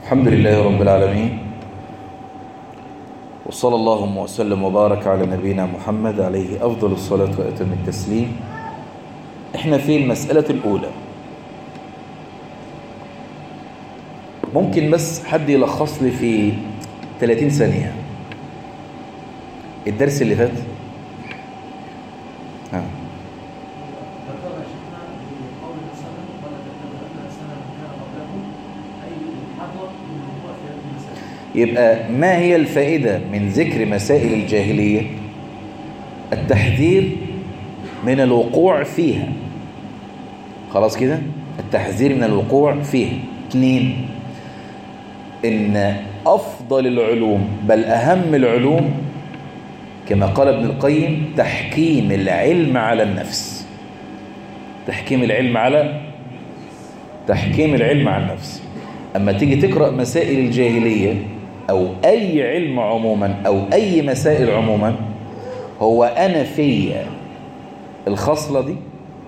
الحمد لله رب العالمين وصلى اللهم وسلم وبارك على نبينا محمد عليه أفضل الصلاة وأتم التسليم احنا في المسألة الأولى ممكن بس حد يلخص لي في 30 ثانية الدرس اللي فات ها. ذكر شيخنا في قول السنة ولا تتبع أن سنة كان قبلهم أي حضر من الوقوع في هذه المسائل يبقى ما هي الفائدة من ذكر مسائل الجاهلية التحذير من الوقوع فيها خلاص كده التحذير من الوقوع فيها اثنين ان افضل العلوم بل اهم العلوم كما قال ابن القيم تحكيم العلم على النفس تحكيم العلم على تحكيم العلم على النفس اما تيجي تقرأ مسائل الجاهلية او اي علم عموما او اي مسائل عموما هو انا فيا الخصلة دي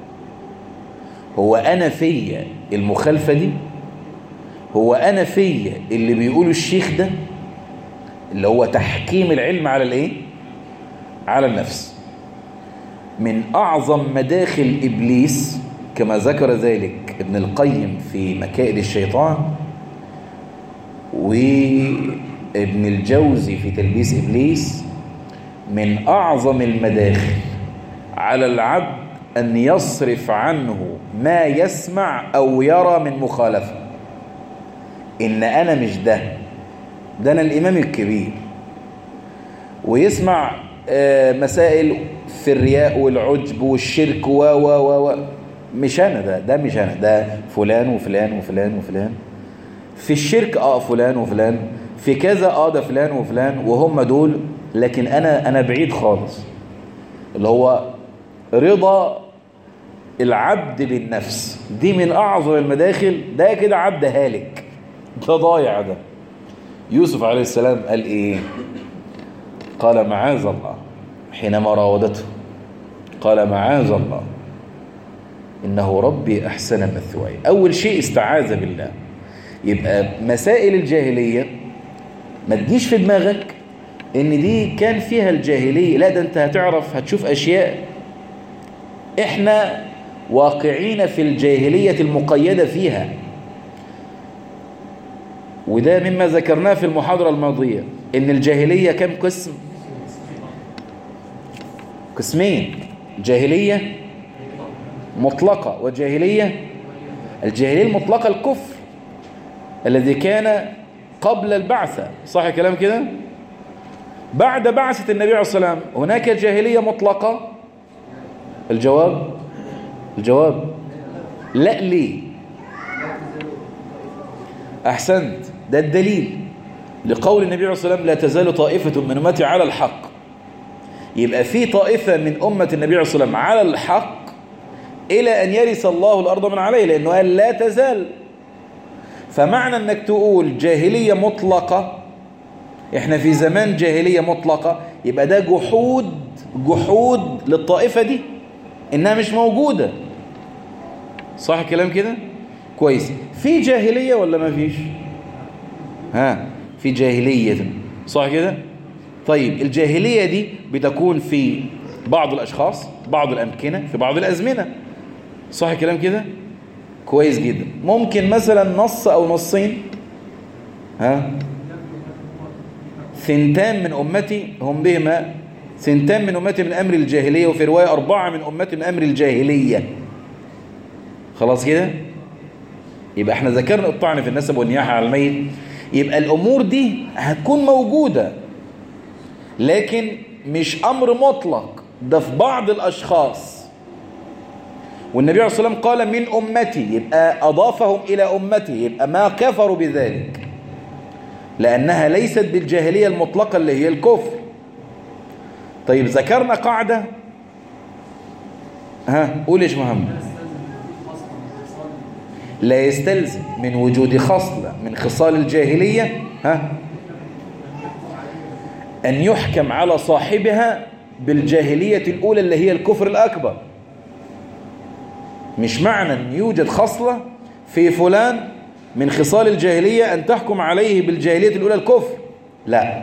هو انا فيا المخالفة دي هو انا فيا اللي بيقوله الشيخ ده اللي هو تحكيم العلم على الايه على النفس من اعظم مداخل ابليس كما ذكر ذلك ابن القيم في مكائد الشيطان وابن الجوزي في تلبيس ابليس من اعظم المداخل على العبد ان يصرف عنه ما يسمع او يرى من مخالفه ان انا مش ده ده انا الامام الكبير ويسمع آه، مسائل في الرياء والعجب والشرك و و و و مش انا ده ده مش انا ده فلان وفلان وفلان وفلان في الشرك اه فلان وفلان في كذا اه ده فلان وفلان وهم دول لكن انا انا بعيد خالص اللي هو رضا العبد بالنفس دي من اعظم المداخل ده كده عبد هالك ده ضايع ده يوسف عليه السلام قال ايه قال معاذ الله حينما راودته قال معاذ الله إنه ربي أحسن مثواي أول شيء استعاذ بالله يبقى مسائل الجاهلية ما تجيش في دماغك إن دي كان فيها الجاهلية لا ده أنت هتعرف هتشوف أشياء إحنا واقعين في الجاهلية المقيدة فيها وده مما ذكرناه في المحاضرة الماضية إن الجاهلية كم قسم قسمين جاهلية مطلقة وجاهلية الجاهلية المطلقة الكفر الذي كان قبل البعثة صح كلام كده بعد بعثة النبي عليه الصلاة والسلام هناك جاهلية مطلقة الجواب الجواب لا ليه أحسنت ده الدليل لقول النبي عليه الصلاة والسلام لا تزال طائفة من أمتي على الحق يبقى في طائفة من أمة النبي عليه الصلاة والسلام على الحق إلى أن يرث الله الأرض من عليه لأنه قال لا تزال فمعنى أنك تقول جاهلية مطلقة إحنا في زمان جاهلية مطلقة يبقى ده جحود جحود للطائفة دي إنها مش موجودة صح الكلام كده كويس في جاهلية ولا ما فيش ها في جاهلية صح كده طيب الجاهلية دي بتكون في بعض الأشخاص بعض الأمكنة في بعض الأزمنة صح الكلام كده كويس جدا ممكن مثلا نص أو نصين ها ثنتان من أمتي هم بهما ثنتان من أمتي من أمر الجاهلية وفي رواية أربعة من أمتي من أمر الجاهلية خلاص كده يبقى احنا ذكرنا الطعن في النسب والنياحة على الميت يبقى الأمور دي هتكون موجودة لكن مش أمر مطلق ده في بعض الأشخاص والنبي عليه الصلاة والسلام قال من أمتي يبقى أضافهم إلى أمتي يبقى ما كفروا بذلك لأنها ليست بالجاهلية المطلقة اللي هي الكفر طيب ذكرنا قاعدة ها قول إيش محمد لا يستلزم من وجود خصلة من خصال الجاهلية ها أن يحكم على صاحبها بالجاهلية الأولى اللي هي الكفر الأكبر مش معنى أن يوجد خصلة في فلان من خصال الجاهلية أن تحكم عليه بالجاهلية الأولى الكفر لا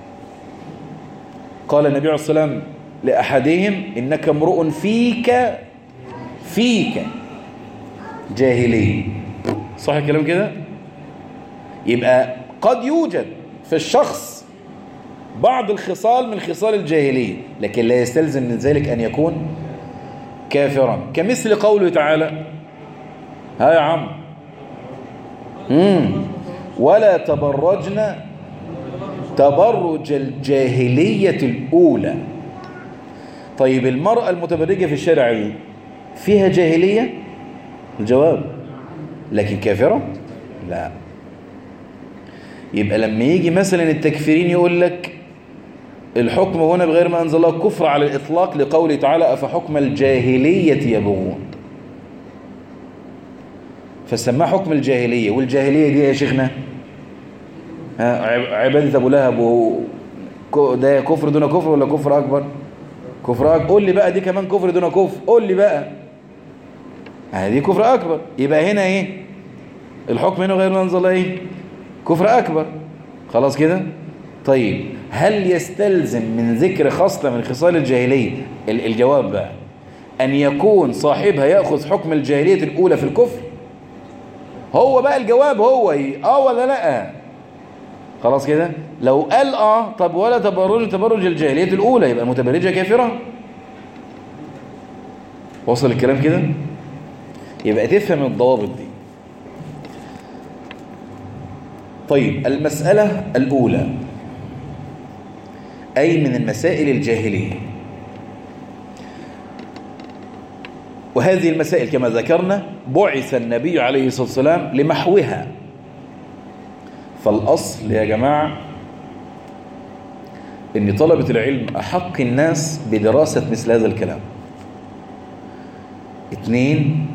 قال النبي عليه الصلاة والسلام لأحدهم إنك امرؤ فيك فيك جاهلي صح الكلام كده يبقى قد يوجد في الشخص بعض الخصال من خصال الجاهلية لكن لا يستلزم من ذلك أن يكون كافرا كمثل قوله تعالى ها يا عم مم. ولا تبرجن تبرج الجاهلية الأولى طيب المرأة المتبرجة في الشارع دي فيها جاهلية الجواب لكن كافرة لا يبقى لما يجي مثلا التكفيرين يقول لك الحكم هنا بغير ما أنزل الله كفر على الإطلاق لقوله تعالى أفحكم الجاهلية يبغون فسماه حكم الجاهلية والجاهلية دي يا شيخنا ها عبادة أبو لهب و... ده كفر دون كفر ولا كفر أكبر كفر أكبر قول لي بقى دي كمان كفر دون كفر قول لي بقى هذه كفر أكبر يبقى هنا إيه الحكم هنا غير ما أنزل الله إيه كفر أكبر خلاص كده طيب هل يستلزم من ذكر خصلة من خصال الجاهلية الجواب بقى أن يكون صاحبها يأخذ حكم الجاهلية الأولى في الكفر هو بقى الجواب هو إيه؟ آه ولا لا خلاص كده لو قال آه طب ولا تبرج تبرج الجاهلية الأولى يبقى المتبرجة كافرة وصل الكلام كده يبقى تفهم الضوابط دي طيب المسألة الأولى أي من المسائل الجاهلية وهذه المسائل كما ذكرنا بعث النبي عليه الصلاة والسلام لمحوها فالأصل يا جماعة أن طلبة العلم أحق الناس بدراسة مثل هذا الكلام اثنين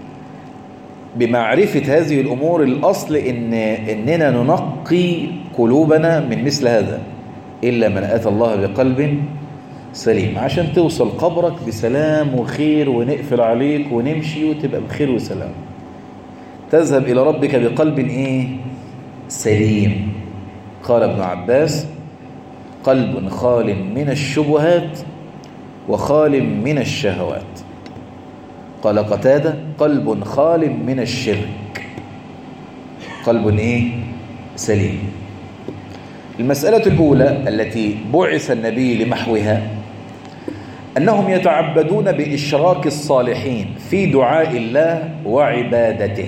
بمعرفة هذه الأمور الأصل إن إننا ننقي قلوبنا من مثل هذا إلا من أتى الله بقلب سليم عشان توصل قبرك بسلام وخير ونقفل عليك ونمشي وتبقى بخير وسلام تذهب إلى ربك بقلب إيه سليم قال ابن عباس قلب خال من الشبهات وخال من الشهوات قال قتادة قلب خال من الشرك قلب إيه سليم المسألة الأولى التي بعث النبي لمحوها أنهم يتعبدون بإشراك الصالحين في دعاء الله وعبادته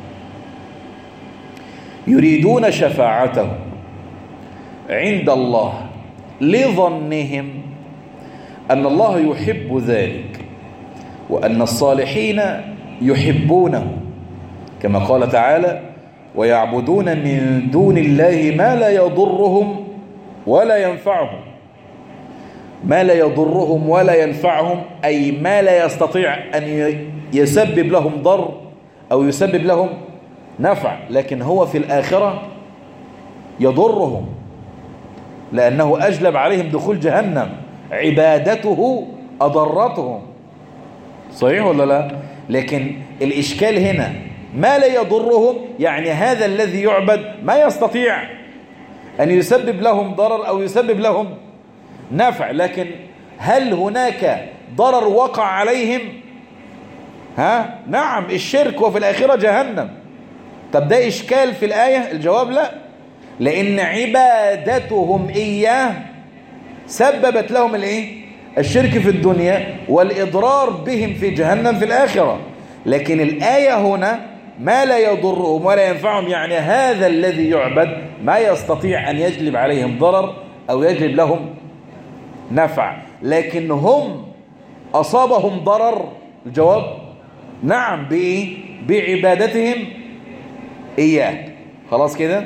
يريدون شفاعته عند الله لظنهم أن الله يحب ذلك وأن الصالحين يحبونه كما قال تعالى ويعبدون من دون الله ما لا يضرهم ولا ينفعهم ما لا يضرهم ولا ينفعهم أي ما لا يستطيع أن يسبب لهم ضر أو يسبب لهم نفع لكن هو في الآخرة يضرهم لأنه أجلب عليهم دخول جهنم عبادته أضرتهم صحيح ولا لا لكن الإشكال هنا ما لا يضرهم يعني هذا الذي يعبد ما يستطيع أن يسبب لهم ضرر أو يسبب لهم نفع لكن هل هناك ضرر وقع عليهم ها نعم الشرك وفي الآخرة جهنم طب ده إشكال في الآية الجواب لا لأن عبادتهم إياه سببت لهم الإيه الشرك في الدنيا والإضرار بهم في جهنم في الآخرة لكن الآية هنا ما لا يضرهم ولا ينفعهم يعني هذا الذي يعبد ما يستطيع أن يجلب عليهم ضرر أو يجلب لهم نفع لكن هم أصابهم ضرر الجواب نعم بإيه بعبادتهم إياه خلاص كده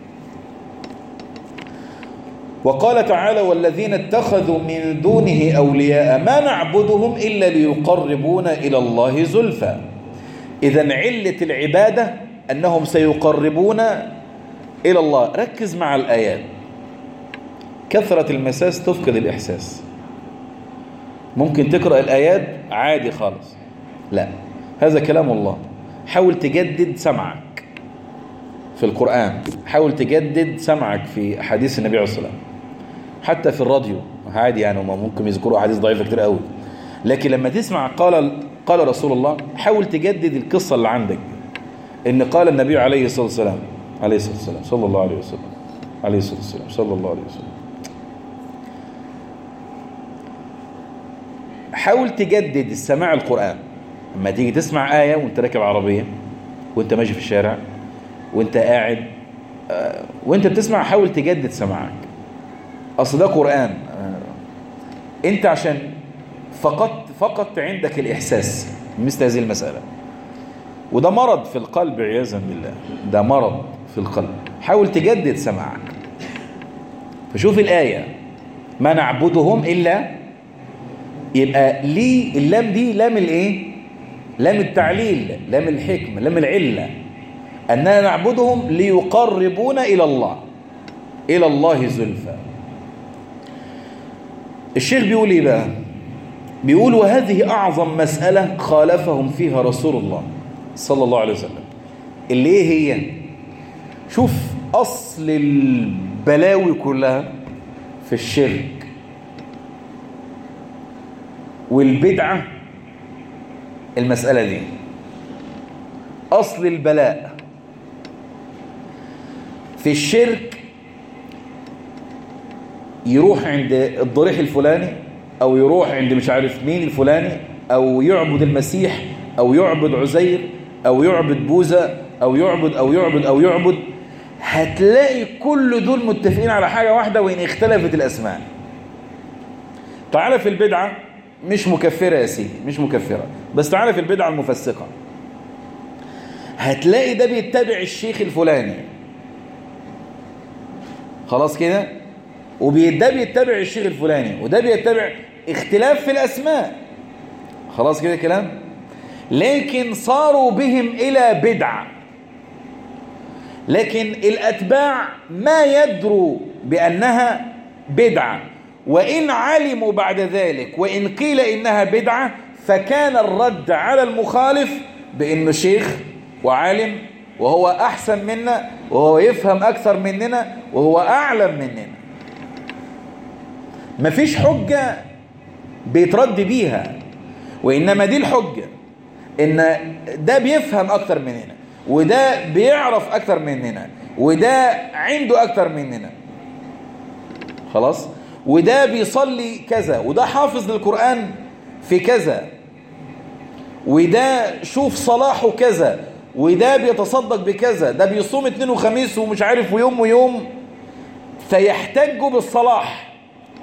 وقال تعالى والذين اتخذوا من دونه أولياء ما نعبدهم إلا ليقربونا إلى الله زلفى إذا علة العبادة أنهم سيقربونا إلى الله ركز مع الآيات كثرة المساس تفقد الإحساس ممكن تقرأ الآيات عادي خالص لا هذا كلام الله حاول تجدد سمعك في القرآن حاول تجدد سمعك في حديث النبي عليه الصلاة والسلام حتى في الراديو عادي يعني هم ممكن يذكروا أحاديث ضعيفة كتير قوي لكن لما تسمع قال قال رسول الله حاول تجدد القصة اللي عندك إن قال النبي عليه الصلاة والسلام عليه الصلاة والسلام صلى الله عليه وسلم عليه الصلاة والسلام صلى الله عليه وسلم حاول تجدد السماع القرآن لما تيجي تسمع آية وانت راكب عربية وانت ماشي في الشارع وانت قاعد آه، وانت بتسمع حاول تجدد سماعك اصل ده قرآن آه، انت عشان فقط فقط عندك الإحساس مثل هذه المسألة وده مرض في القلب عياذا بالله ده مرض في القلب حاول تجدد سماعك فشوف الآية ما نعبدهم إلا يبقى ليه اللام دي لام الايه لام التعليل لام الحكمة لام العلة أننا نعبدهم ليقربونا إلى الله إلى الله زلفى الشيخ بيقول إيه بقى بيقول وهذه أعظم مسألة خالفهم فيها رسول الله صلى الله عليه وسلم اللي إيه هي شوف أصل البلاوي كلها في الشرك والبدعة المسألة دي أصل البلاء في الشرك يروح عند الضريح الفلاني أو يروح عند مش عارف مين الفلاني أو يعبد المسيح أو يعبد عزير أو يعبد بوذا أو يعبد أو يعبد أو يعبد هتلاقي كل دول متفقين على حاجة واحدة وإن اختلفت الأسماء تعالى في البدعة مش مكفرة يا سيدي مش مكفرة بس تعالى في البدعة المفسقة هتلاقي ده بيتبع الشيخ الفلاني خلاص كده وده بيتبع الشيخ الفلاني وده بيتبع اختلاف في الأسماء خلاص كده كلام لكن صاروا بهم إلى بدعة لكن الأتباع ما يدروا بأنها بدعة وإن علموا بعد ذلك وإن قيل إنها بدعة فكان الرد على المخالف بأنه شيخ وعالم وهو أحسن منا وهو يفهم أكثر مننا وهو أعلم مننا مفيش حجة بيترد بيها وإنما دي الحجة إن ده بيفهم أكثر مننا وده بيعرف أكثر مننا وده عنده أكثر مننا خلاص وده بيصلي كذا وده حافظ للقرآن في كذا وده شوف صلاحه كذا وده بيتصدق بكذا ده بيصوم اثنين وخميس ومش عارف ويوم ويوم فيحتجوا بالصلاح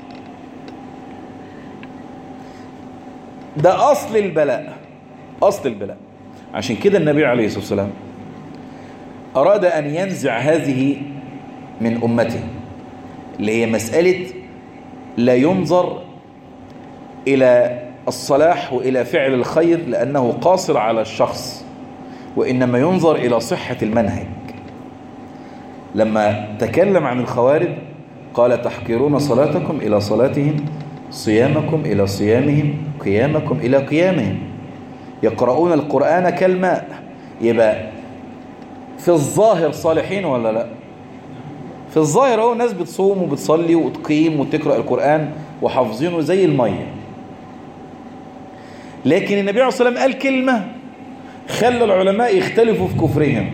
ده أصل البلاء أصل البلاء عشان كده النبي عليه الصلاة والسلام أراد أن ينزع هذه من أمته اللي هي مسألة لا ينظر إلى الصلاح وإلى فعل الخير لأنه قاصر على الشخص وإنما ينظر إلى صحة المنهج لما تكلم عن الخوارج قال تحقرون صلاتكم إلى صلاتهم صيامكم إلى صيامهم قيامكم إلى قيامهم يقرؤون القرآن كالماء يبقى في الظاهر صالحين ولا لا في الظاهر اهو الناس بتصوم وبتصلي وتقيم وتقرأ القرآن وحافظينه زي المية لكن النبي عليه الصلاة والسلام قال كلمة خلى العلماء يختلفوا في كفرهم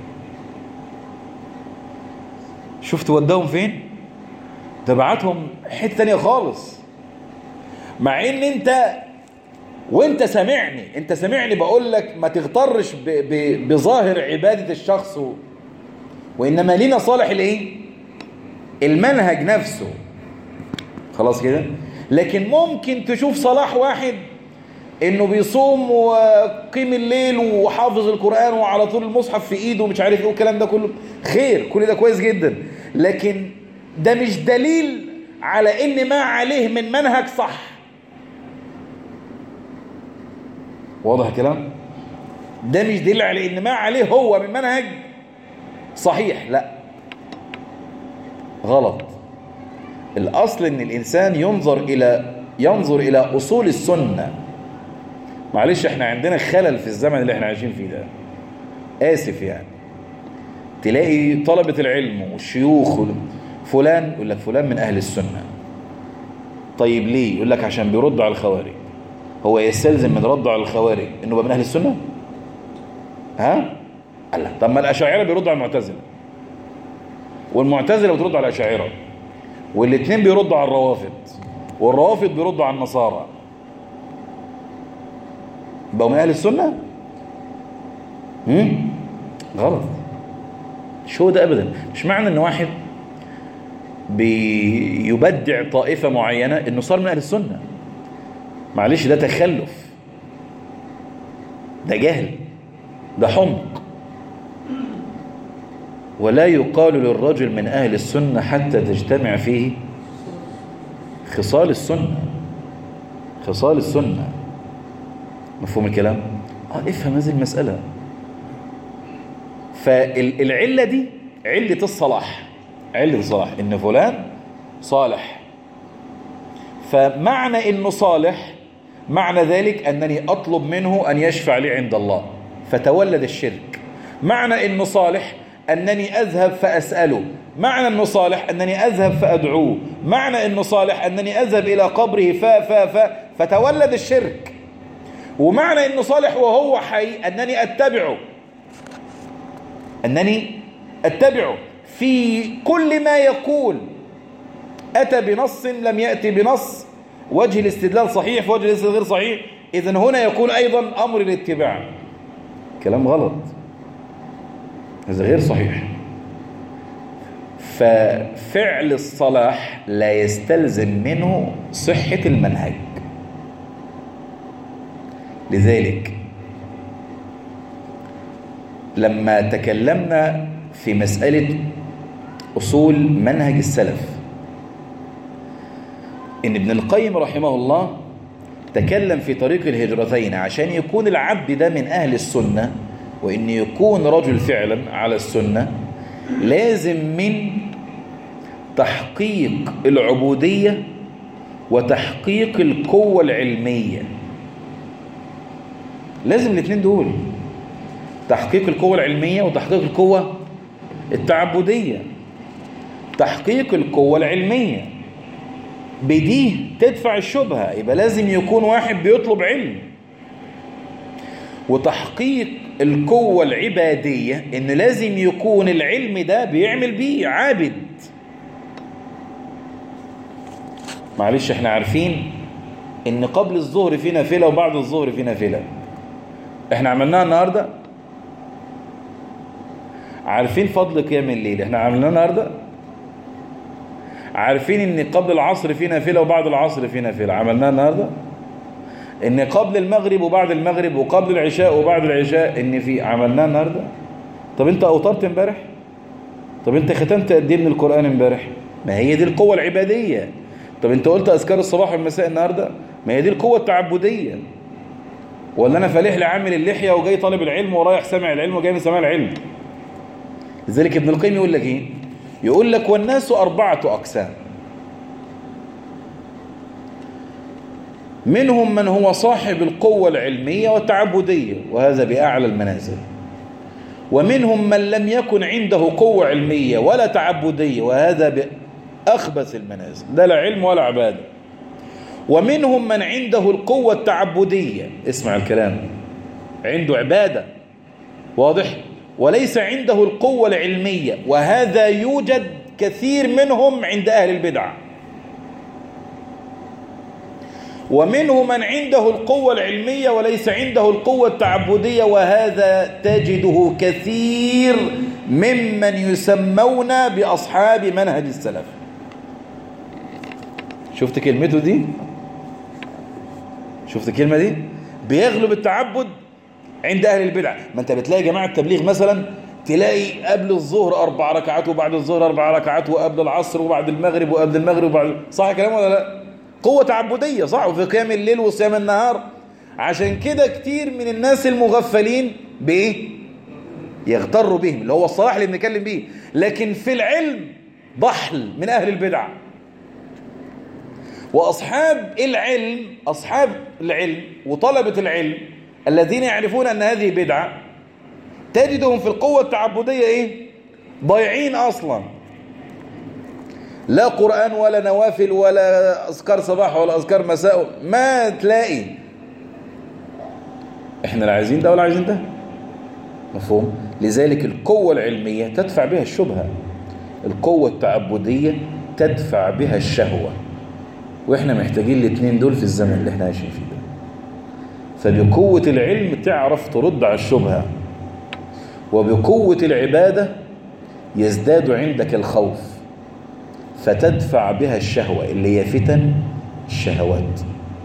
شفت وداهم فين ده بعتهم حته تانية خالص مع ان انت وانت سامعني انت سامعني بقول لك ما تغترش ب ب بظاهر عبادة الشخص و... وانما لينا صالح الايه المنهج نفسه خلاص كده لكن ممكن تشوف صلاح واحد انه بيصوم وقيم الليل وحافظ القرآن وعلى طول المصحف في ايده ومش عارف ايه والكلام ده كله خير كل ده كويس جدا لكن ده مش دليل على ان ما عليه من منهج صح واضح الكلام ده مش دليل على ان ما عليه هو من منهج صحيح لا غلط الاصل ان الانسان ينظر الى ينظر الى اصول السنه معلش احنا عندنا خلل في الزمن اللي احنا عايشين فيه ده اسف يعني تلاقي طلبة العلم والشيوخ فلان يقول لك فلان من أهل السنة طيب ليه يقول لك عشان بيرد على الخوارج هو يستلزم من رد على الخوارج انه بقى من اهل السنه ها قال لك طب ما الاشاعره بيردوا على المعتزله والمعتزله بترد على الاشاعره والاثنين بيردوا على الروافض والروافض بيردوا على النصارى بقوا من اهل السنه امم غلط مش هو ده ابدا مش معنى ان واحد بيبدع طائفه معينه انه صار من اهل السنه معلش ده تخلف ده جهل ده حمق ولا يقال للرجل من أهل السنة حتى تجتمع فيه خصال السنة خصال السنة مفهوم الكلام؟ اه افهم هذه المسألة فالعلة دي علة الصلاح علة الصلاح ان فلان صالح فمعنى انه صالح معنى ذلك أنني أطلب منه أن يشفع لي عند الله فتولد الشرك معنى أنه صالح أنني أذهب فأسأله معنى أنه صالح أنني أذهب فأدعوه معنى أنه صالح أنني أذهب إلى قبره فا فا فا فتولد الشرك ومعنى أنه صالح وهو حي أنني أتبعه أنني أتبعه في كل ما يقول أتى بنص لم يأتي بنص وجه الاستدلال صحيح وجه الاستدلال غير صحيح إذا هنا يكون أيضا أمر الاتباع كلام غلط هذا غير صحيح ففعل الصلاح لا يستلزم منه صحة المنهج لذلك لما تكلمنا في مسألة أصول منهج السلف إن ابن القيم رحمه الله تكلم في طريق الهجرتين عشان يكون العبد ده من أهل السنة وإن يكون رجل فعلا على السنة لازم من تحقيق العبودية وتحقيق القوة العلمية لازم الاثنين دول تحقيق القوة العلمية وتحقيق القوة التعبدية تحقيق القوة العلمية بدي تدفع الشبهة يبقى لازم يكون واحد بيطلب علم وتحقيق القوة العبادية ان لازم يكون العلم ده بيعمل بيه عابد معلش احنا عارفين ان قبل الظهر في نافلة وبعد الظهر في نافلة احنا عملناها النهاردة عارفين فضل قيام الليل احنا عملناها النهاردة عارفين ان قبل العصر في نافلة وبعد العصر في نافلة عملناها النهاردة ان قبل المغرب وبعد المغرب وقبل العشاء وبعد العشاء ان في عملناها النهاردة طب انت اوترت امبارح طب انت ختمت قد ايه من القرآن امبارح ما هي دي القوة العبادية طب انت قلت اذكار الصباح والمساء النهاردة ما هي دي القوة التعبدية ولا انا فالح لعامل اللحية وجاي طالب العلم ورايح سامع العلم وجاي من سماع العلم لذلك ابن القيم يقول لك ايه يقول لك والناس أربعة أقسام منهم من هو صاحب القوة العلمية والتعبدية وهذا بأعلى المنازل ومنهم من لم يكن عنده قوة علمية ولا تعبدية وهذا بأخبث المنازل ده لا علم ولا عبادة ومنهم من عنده القوة التعبدية اسمع الكلام عنده عبادة واضح وليس عنده القوة العلمية وهذا يوجد كثير منهم عند أهل البدع ومنه من عنده القوة العلمية وليس عنده القوة التعبدية وهذا تجده كثير ممن يسمون بأصحاب منهج السلف شفت كلمته دي شفت الكلمة دي بيغلب التعبد عند أهل البدع ما أنت بتلاقي جماعة التبليغ مثلا تلاقي قبل الظهر أربع ركعات وبعد الظهر أربع ركعات وقبل العصر وبعد المغرب وقبل المغرب وبعد صح كلام ولا لا قوة تعبدية صح وفي قيام الليل وصيام النهار عشان كده كتير من الناس المغفلين بإيه يغتروا بهم اللي هو الصلاح اللي بنتكلم بيه لكن في العلم ضحل من أهل البدع وأصحاب العلم أصحاب العلم وطلبة العلم الذين يعرفون أن هذه بدعة تجدهم في القوة التعبدية إيه ضايعين اصلا لا قرآن ولا نوافل ولا أذكار صباح ولا أذكار مساء ما تلاقي احنا لا عايزين ده ولا عايزين ده مفهوم لذلك القوة العلمية تدفع بها الشبهة القوة التعبدية تدفع بها الشهوة واحنا محتاجين الاثنين دول في الزمن اللي احنا عايشين فيه ده فبقوة العلم تعرف ترد على الشبهة وبقوة العبادة يزداد عندك الخوف فتدفع بها الشهوة اللي هي فتن الشهوات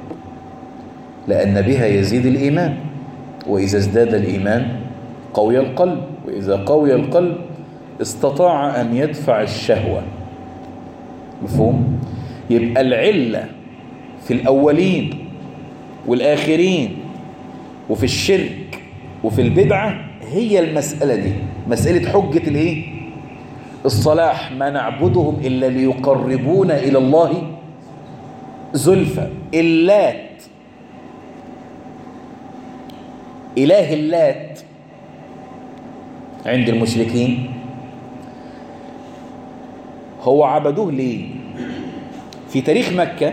لأن بها يزيد الإيمان وإذا ازداد الإيمان قوي القلب وإذا قوي القلب استطاع أن يدفع الشهوة مفهوم؟ يبقى العلة في الأولين والآخرين وفي الشرك وفي البدعة هي المسألة دي مسألة حجة الايه الصلاح ما نعبدهم إلا ليقربونا إلى الله زلفى اللات إله اللات عند المشركين هو عبدوه ليه في تاريخ مكة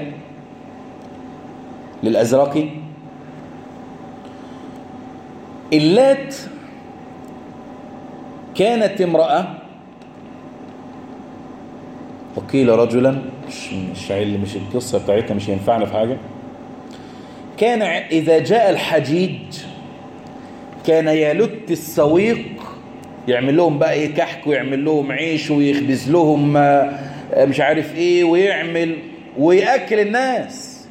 للأزرقي اللات كانت امرأة وقيل رجلا مش مش اللي مش القصة بتاعتها مش ينفعنا في حاجة كان إذا جاء الحجيج كان يلت السويق يعمل لهم بقى ايه كحك ويعمل لهم عيش ويخبز لهم مش عارف ايه ويعمل ويأكل الناس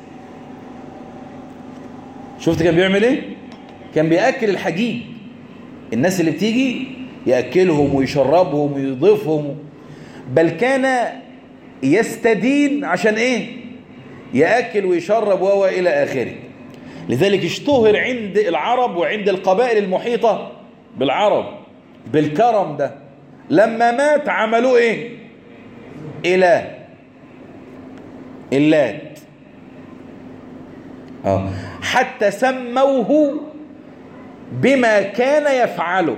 شفت كان بيعمل ايه كان بيأكل الحجيج الناس اللي بتيجي يأكلهم ويشربهم ويضيفهم بل كان يستدين عشان ايه يأكل ويشرب وهو إلى آخره لذلك اشتهر عند العرب وعند القبائل المحيطة بالعرب بالكرم ده لما مات عملوه ايه إله اللات اه حتى سموه بما كان يفعله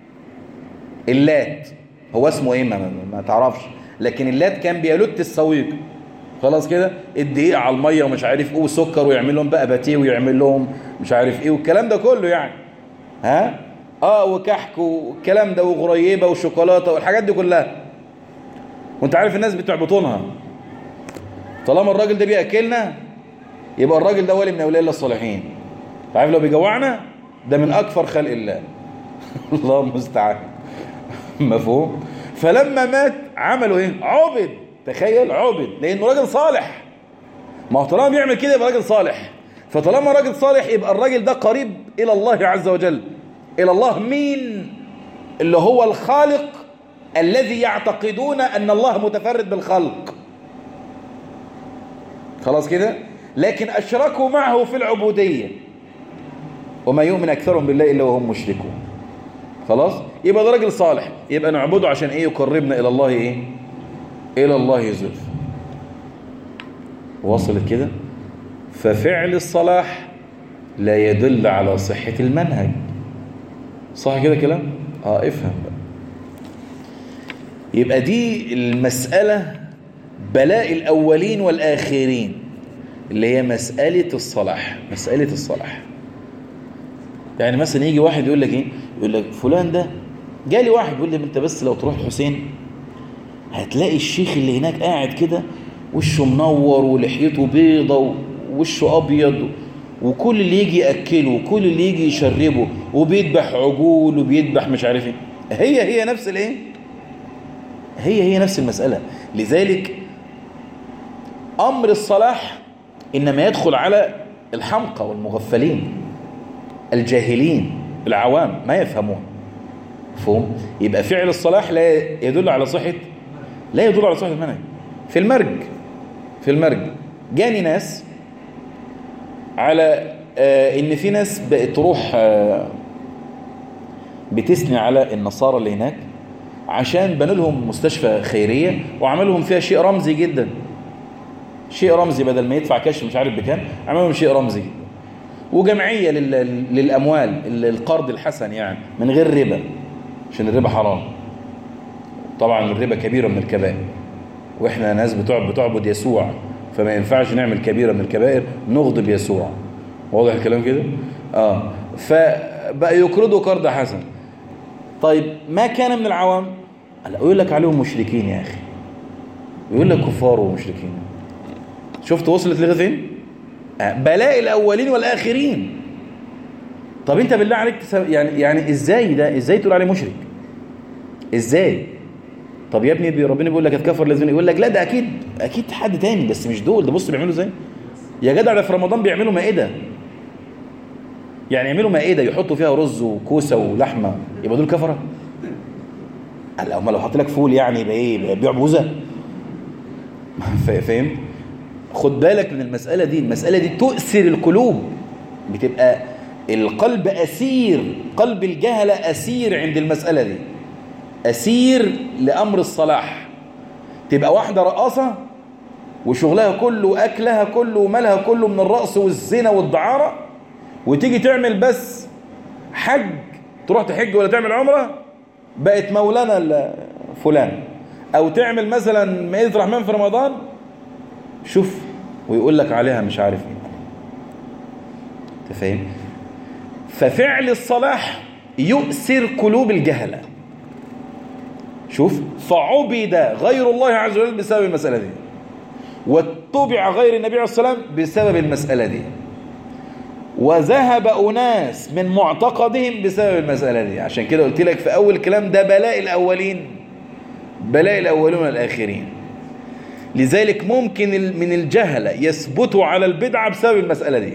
اللات هو اسمه ايه ما, ما تعرفش لكن اللات كان بيلت السويق خلاص كده الدقيق على الميه ومش عارف ايه وسكر ويعمل لهم بقى باتيه ويعمل لهم مش عارف ايه والكلام ده كله يعني ها اه وكحك والكلام ده وغريبه وشوكولاته والحاجات دي كلها وانت عارف الناس بتوع بطونها طالما الراجل ده بياكلنا يبقى الراجل ده ولي من اولياء الله الصالحين عارف لو بيجوعنا ده من اكفر خلق الله الله المستعان مفهوم فلما مات عملوا ايه عبد تخيل عبد لانه راجل صالح ما هو طالما بيعمل كده يبقى راجل صالح فطالما راجل صالح يبقى الراجل ده قريب الى الله عز وجل الى الله مين اللي هو الخالق الذي يعتقدون ان الله متفرد بالخلق خلاص كده لكن اشركوا معه في العبوديه وما يؤمن اكثرهم بالله الا وهم مشركون خلاص يبقى ده راجل صالح يبقى نعبده عشان ايه يقربنا الى الله ايه الى الله زلف وصلت كده ففعل الصلاح لا يدل على صحة المنهج صح كده كلام اه افهم بقى يبقى دي المسألة بلاء الأولين والآخرين اللي هي مسألة الصلاح مسألة الصلاح يعني مثلا يجي واحد يقول لك ايه يقول لك فلان ده جالي واحد يقول لي انت بس لو تروح الحسين هتلاقي الشيخ اللي هناك قاعد كده وشه منور ولحيته بيضة ووشه أبيض وكل اللي يجي يأكله وكل اللي يجي يشربه وبيذبح عجول وبيذبح مش عارف ايه هي هي نفس الايه هي هي نفس المسألة لذلك أمر الصلاح إنما يدخل على الحمقى والمغفلين الجاهلين العوام ما يفهمون مفهوم يبقى فعل الصلاح لا يدل على صحة لا يدل على صحة المنهج في المرج في المرج جاني ناس على آه ان في ناس بقت تروح آه بتثني على النصارى اللي هناك عشان بنوا لهم مستشفى خيرية وعملهم فيها شيء رمزي جدا شيء رمزي بدل ما يدفع كاش مش عارف بكام عملهم شيء رمزي وجمعية للأموال القرض الحسن يعني من غير ربا عشان الربا حرام طبعا الربا كبيرة من الكبائر واحنا ناس بتعبد, بتعبد يسوع فما ينفعش نعمل كبيرة من الكبائر نغضب يسوع واضح الكلام كده اه فبقى يقرضوا قرض حسن طيب ما كان من العوام لا يقول لك عليهم مشركين يا اخي يقول لك كفار ومشركين شفت وصلت لغايه فين آه، بلاء الاولين والاخرين طب انت بالله عليك تسب... يعني يعني ازاي ده ازاي تقول عليه مشرك ازاي طب يا ابني بي- ربنا بيقول لك اتكفر الذين يقول لك لا ده اكيد اكيد حد تاني بس مش دول ده بص بيعملوا ازاي يا جدع ده في رمضان بيعملوا مائده يعني يعملوا مائده يحطوا فيها رز وكوسه ولحمه يبقى دول كفره قال امال لو حط لك فول يعني يبقى ايه يبقى بيبيع بوزه فا- فاهم خد بالك من المساله دي المساله دي تؤثر القلوب بتبقى القلب اسير قلب الجهله اسير عند المساله دي اسير لامر الصلاح تبقى واحده رقاصه وشغلها كله واكلها كله ومالها كله من الرقص والزنا والدعاره وتيجي تعمل بس حج تروح تحج ولا تعمل عمره بقت مولانا ال- فلان او تعمل مثلا مائده رحمن في رمضان شوف ويقول لك عليها مش عارف ايه انت فاهم ففعل الصلاح يؤثر قلوب الجهله شوف فعبد غير الله عز وجل بسبب المساله دي واتبع غير النبي عليه الصلاه والسلام بسبب المساله دي وذهب أناس من معتقدهم بسبب المسألة دي عشان كده قلت لك في أول كلام ده بلاء الأولين بلاء الأولين والآخرين لذلك ممكن ال- من الجهلة يثبتوا على البدعة بسبب المسألة دي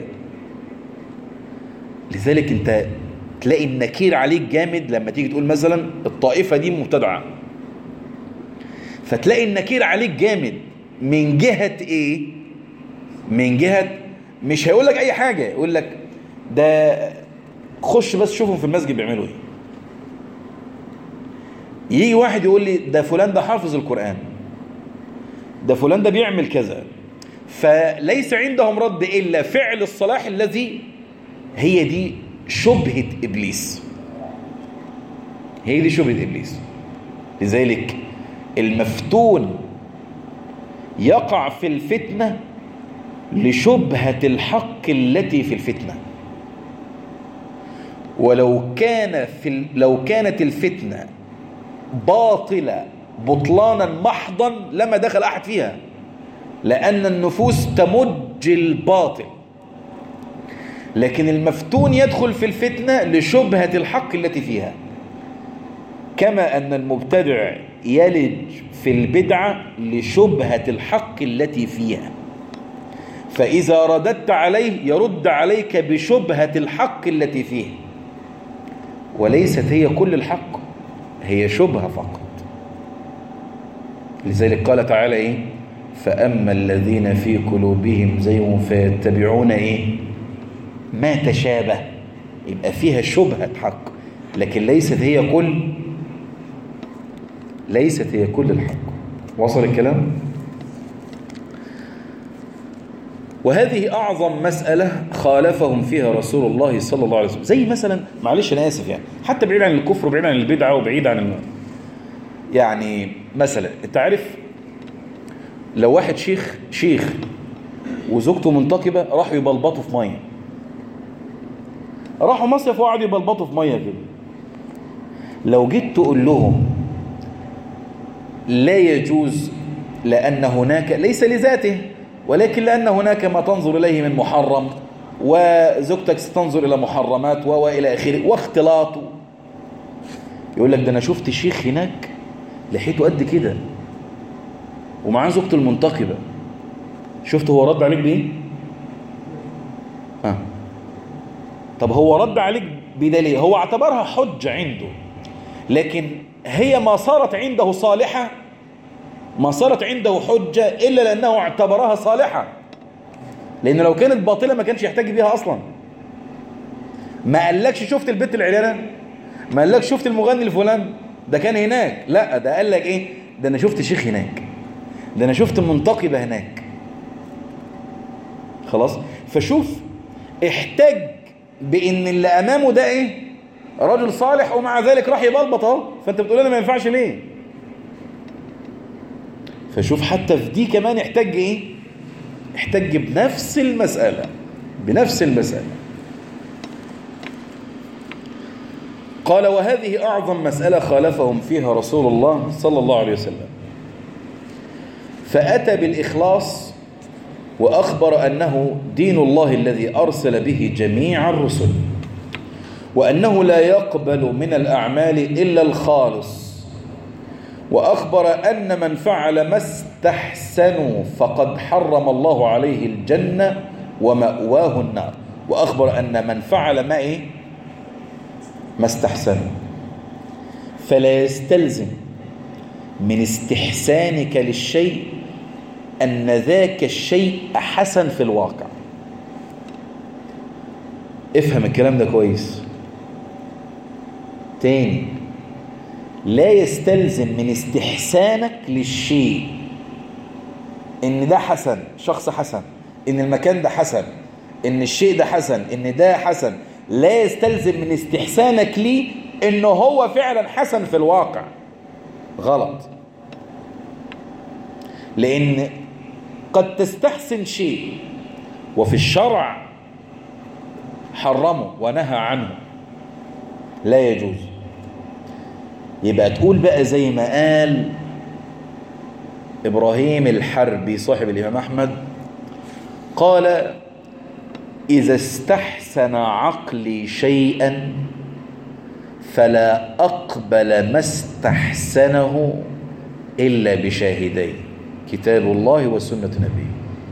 لذلك انت تلاقي النكير عليك جامد لما تيجي تقول مثلا الطائفة دي مبتدعة فتلاقي النكير عليك جامد من جهة ايه من جهة مش هيقول لك اي حاجة يقول لك ده خش بس شوفهم في المسجد بيعملوا ايه يجي واحد يقول لي ده فلان ده حافظ القرآن ده فلان ده بيعمل كذا فليس عندهم رد إلا فعل الصلاح الذي هي دي شبهة إبليس هي دي شبهة إبليس لذلك المفتون يقع في الفتنة لشبهة الحق التي في الفتنة ولو كان في ال- لو كانت الفتنة باطلة بطلانا محضا لما دخل أحد فيها لأن النفوس تمج الباطل لكن المفتون يدخل في الفتنة لشبهة الحق التي فيها كما أن المبتدع يلج في البدعة لشبهة الحق التي فيها فإذا رددت عليه يرد عليك بشبهة الحق التي فيه وليست هي كل الحق هي شبهة فقط لذلك قال تعالى إيه فأما الذين في قلوبهم زيغ فيتبعون إيه ما تشابه يبقى فيها شبهة حق لكن ليست هي كل ليست هي كل الحق وصل الكلام وهذه أعظم مسألة خالفهم فيها رسول الله صلى الله عليه وسلم زي مثلا معلش أنا آسف يعني حتى بعيد عن الكفر وبعيد عن البدعة وبعيد عن الم... يعني مثلا أنت عارف لو واحد شيخ شيخ وزوجته منتقبة راحوا يبلبطوا في مية راحوا مصيف وقعدوا يبلبطوا في مية كده لو جيت تقول لهم لا يجوز لأن هناك ليس لذاته ولكن لأن هناك ما تنظر إليه من محرم وزوجتك ستنظر إلى محرمات و- وإلى آخره واختلاط يقول لك ده أنا شفت شيخ هناك لحيته قد كده ومعاه زوجته المنتقبة شفت هو رد عليك بإيه؟ آه. طب هو رد عليك بدليل هو اعتبرها حجة عنده لكن هي ما صارت عنده صالحة ما صارت عنده حجة إلا لأنه اعتبرها صالحة لأن لو كانت باطلة ما كانش يحتاج بيها أصلا ما قالكش شفت البت العريانة ما قالكش شفت المغني الفلان ده كان هناك لا ده قال لك ايه ده انا شفت شيخ هناك ده انا شفت منتقبة هناك خلاص فشوف احتاج بان اللي امامه ده ايه رجل صالح ومع ذلك راح يبلبط اهو فانت بتقول انا ما ينفعش ليه فشوف حتى في دي كمان يحتاج ايه يحتاج بنفس المسألة بنفس المسألة قال وهذه أعظم مسألة خالفهم فيها رسول الله صلى الله عليه وسلم فأتى بالإخلاص وأخبر أنه دين الله الذي أرسل به جميع الرسل وأنه لا يقبل من الأعمال إلا الخالص وأخبر أن من فعل ما استحسنوا فقد حرم الله عليه الجنة ومأواه النار وأخبر أن من فعل ما إيه ما استحسنوا فلا يستلزم من استحسانك للشيء أن ذاك الشيء حسن في الواقع افهم الكلام ده كويس تاني لا يستلزم من استحسانك للشيء ان ده حسن شخص حسن ان المكان ده حسن ان الشيء ده حسن ان ده حسن لا يستلزم من استحسانك ليه انه هو فعلا حسن في الواقع غلط لان قد تستحسن شيء وفي الشرع حرمه ونهى عنه لا يجوز يبقى تقول بقى زي ما قال إبراهيم الحربي صاحب الإمام أحمد قال إذا استحسن عقلي شيئا فلا أقبل ما استحسنه إلا بشاهدين كتاب الله وسنة نبيه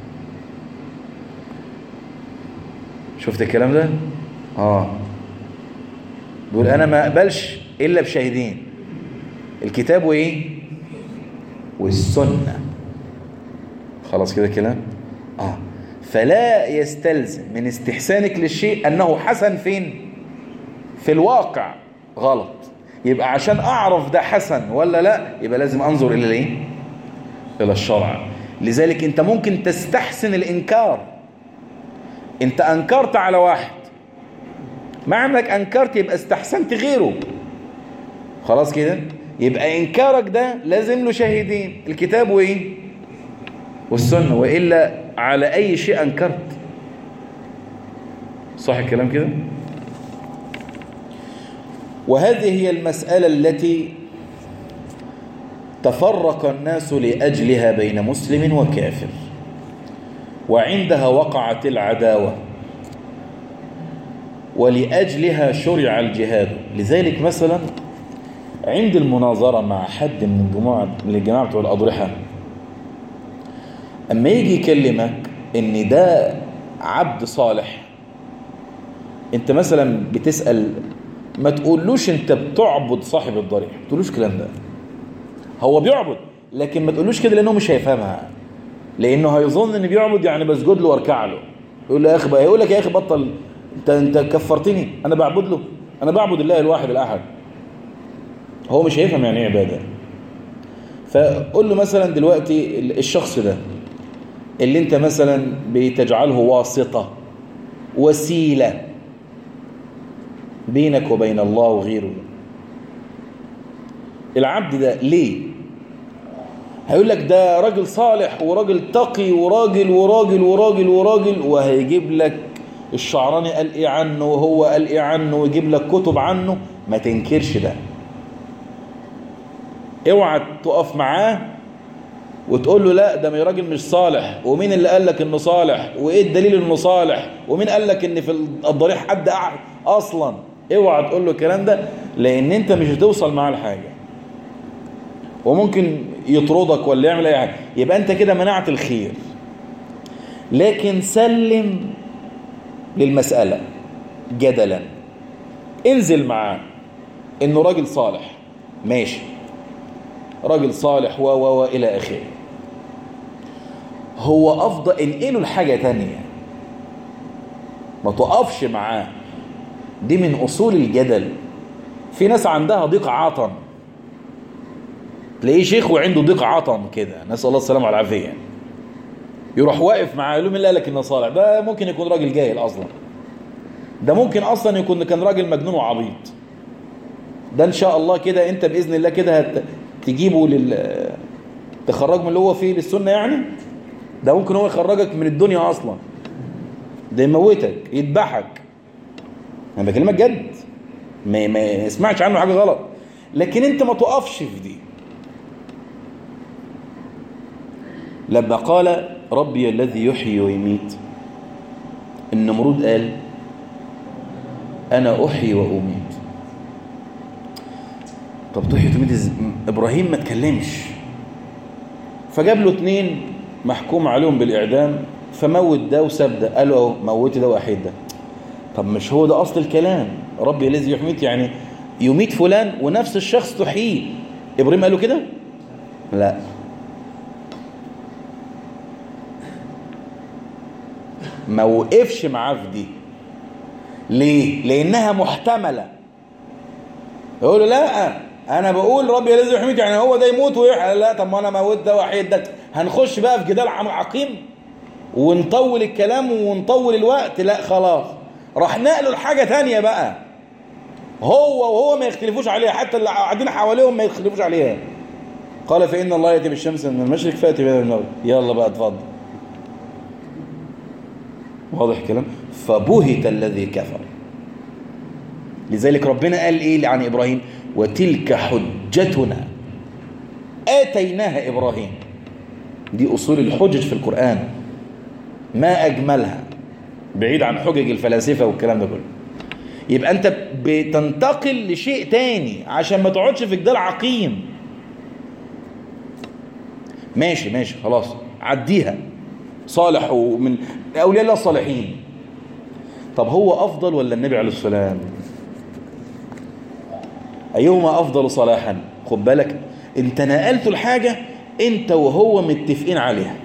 شفت الكلام ده؟ آه بيقول أنا ما أقبلش إلا بشاهدين الكتاب وإيه؟ والسنة خلاص كده كلام؟ آه فلا يستلزم من استحسانك للشيء أنه حسن فين؟ في الواقع غلط يبقى عشان أعرف ده حسن ولا لا يبقى لازم أنظر إلى الإيه؟ إلى الشرع لذلك أنت ممكن تستحسن الإنكار أنت أنكرت على واحد مع أنك أنكرت يبقى استحسنت غيره خلاص كده يبقى إنكارك ده لازم له شاهدين الكتاب وإيه والسنة وإلا على أي شيء أنكرت صح الكلام كده وهذه هي المسألة التي تفرق الناس لأجلها بين مسلم وكافر وعندها وقعت العداوة ولأجلها شرع الجهاد لذلك مثلا عند المناظرة مع حد من الجماعة من الجماعة بتوع الأضرحة أما يجي يكلمك إن ده عبد صالح أنت مثلا بتسأل ما تقولوش أنت بتعبد صاحب الضريح ما تقولوش الكلام ده هو بيعبد لكن ما تقولوش كده لأنه مش هيفهمها لأنه هيظن إن بيعبد يعني بسجد له واركع له يقول له يا أخي بقى يقول لك يا أخي بطل أنت أنت كفرتني أنا بعبد له أنا بعبد الله الواحد الأحد هو مش هيفهم يعني ايه عبادة فقول له مثلا دلوقتي الشخص ده اللي انت مثلا بتجعله واسطة وسيلة بينك وبين الله وغيره العبد ده ليه هيقول لك ده راجل صالح وراجل تقي وراجل وراجل وراجل وراجل وهيجيب لك الشعراني قال ايه عنه وهو قال ايه عنه ويجيب لك كتب عنه ما تنكرش ده اوعى تقف معاه وتقول له لا ده راجل مش صالح ومين اللي قال لك انه صالح وايه الدليل انه صالح ومين قال لك ان في الضريح حد قاعد اصلا اوعى تقول له الكلام ده لان انت مش هتوصل معاه لحاجه وممكن يطردك ولا يعمل اي حاجه يبقى انت كده منعت الخير لكن سلم للمساله جدلا انزل معاه انه راجل صالح ماشي راجل صالح و و و الى اخره هو افضل انقله لحاجه تانية ما تقفش معاه دي من اصول الجدل في ناس عندها ضيق عطن تلاقيه شيخ وعنده ضيق عطن كده نسال الله السلامه والعافيه يروح واقف معاه يقول له مين اللي قال لك انه صالح ده ممكن يكون راجل جاهل اصلا ده ممكن اصلا يكون كان راجل مجنون وعبيط ده ان شاء الله كده انت باذن الله كده هت... تجيبه لل تخرج من اللي هو فيه للسنة يعني ده ممكن هو يخرجك من الدنيا أصلا ده يموتك يذبحك أنا بكلمك جد ما, ما يسمعش عنه حاجة غلط لكن انت ما تقفش في دي لما قال ربي الذي يحيي ويميت النمرود قال أنا أحيي وأميت طب تحيي وتميت إز... إبراهيم ما تكلمش فجاب له اتنين محكوم عليهم بالإعدام فموت ده وساب ده قالوا اهو موتي ده وأحيد ده طب مش هو ده أصل الكلام ربي الذي يحيي يعني يميت فلان ونفس الشخص تحييه إبراهيم قال له كده لا ما وقفش معاه في دي ليه لانها محتمله يقول له لا انا بقول ربي الذي يحميك يعني هو ده يموت ويحيى لا طب ما انا موت ده وحيد ده هنخش بقى في جدال عقيم ونطول الكلام ونطول الوقت لا خلاص راح نقله لحاجه تانية بقى هو وهو ما يختلفوش عليها حتى اللي قاعدين حواليهم ما يختلفوش عليها قال فإن الله يأتي بالشمس من المشرق فأتي بها من المغرب يلا بقى اتفضل واضح الكلام فبهت الذي كفر لذلك ربنا قال ايه عن ابراهيم وتلك حجتنا اتيناها ابراهيم دي اصول الحجج في القران ما اجملها بعيد عن حجج الفلاسفه والكلام ده كله يبقى انت بتنتقل لشيء تاني عشان ما تقعدش في جدال عقيم ماشي ماشي خلاص عديها صالح ومن أولياء الله الصالحين طب هو أفضل ولا النبي عليه السلام أيهما أفضل صلاحا خد بالك انت نقلت الحاجة انت وهو متفقين عليها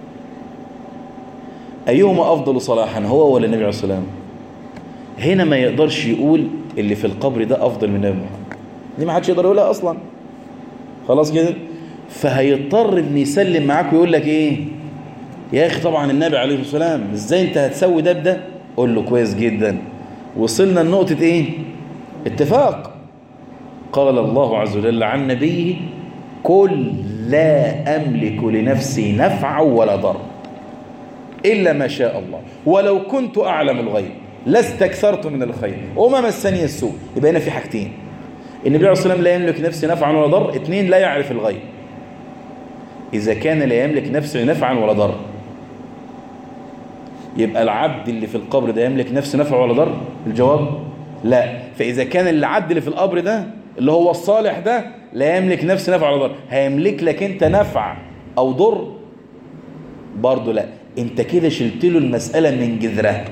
أيهما أفضل صلاحا هو ولا النبي عليه السلام هنا ما يقدرش يقول اللي في القبر ده أفضل من النبي محمد دي ما حدش يقدر يقولها أصلا خلاص كده فهيضطر ان يسلم معاك ويقول لك ايه يا اخي طبعا النبي عليه الصلاه والسلام ازاي انت هتسوي ده بده قول له كويس جدا وصلنا لنقطه ايه اتفاق قال الله عز وجل عن نبيه قل لا املك لنفسي نفعا ولا ضرا الا ما شاء الله ولو كنت اعلم الغيب لاستكثرت من الخير وما مسني السوء يبقى هنا في حاجتين النبي عليه الصلاه والسلام لا يملك نفسه نفعا ولا ضر اثنين لا يعرف الغيب إذا كان لا يملك نفسه نفعا ولا ضر يبقى العبد اللي في القبر ده يملك نفسه نفع ولا ضر الجواب لا فإذا كان العبد اللي في القبر ده اللي هو الصالح ده لا يملك نفسه نفع ولا ضر هيملك لك انت نفع أو ضر برضه لا انت كده شلت له المسألة من جذرها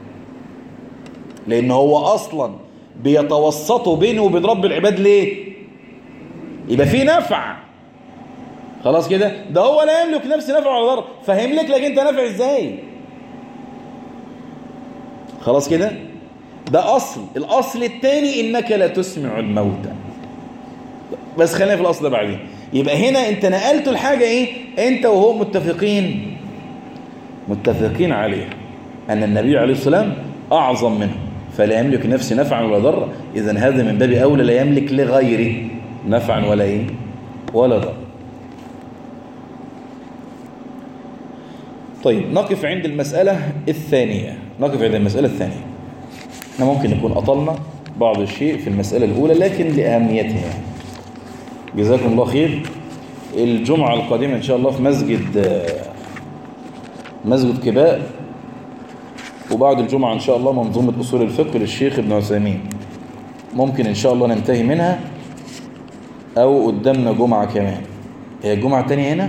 لأن هو أصلا بيتوسطوا بينه وبين رب العباد ليه يبقى في نفع خلاص كده ده هو لا يملك نفسه نفع ولا ضر فهيملك لك انت نفع ازاي خلاص كده ده اصل الاصل الثاني انك لا تسمع الموتى بس خلينا في الاصل ده بعدين يبقى هنا انت نقلت الحاجه ايه انت وهو متفقين متفقين عليها ان النبي عليه السلام اعظم منه فلا يملك نفسه نفعا ولا ضر اذا هذا من باب اولى لا يملك لغيره نفعا ولا ايه ولا ضر طيب نقف عند المسألة الثانية نقف عند المسألة الثانية احنا ممكن نكون أطلنا بعض الشيء في المسألة الأولى لكن لأهميتها جزاكم الله خير الجمعة القادمة إن شاء الله في مسجد مسجد كباء وبعد الجمعة إن شاء الله منظومة أصول الفقه للشيخ ابن عثيمين ممكن إن شاء الله ننتهي منها أو قدامنا جمعة كمان هي الجمعة الثانية هنا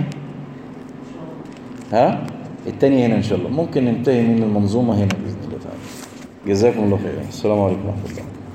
ها الثانية هنا إن شاء الله ممكن ننتهي من المنظومة هنا بإذن الله تعالى جزاكم الله خيرا السلام عليكم ورحمة الله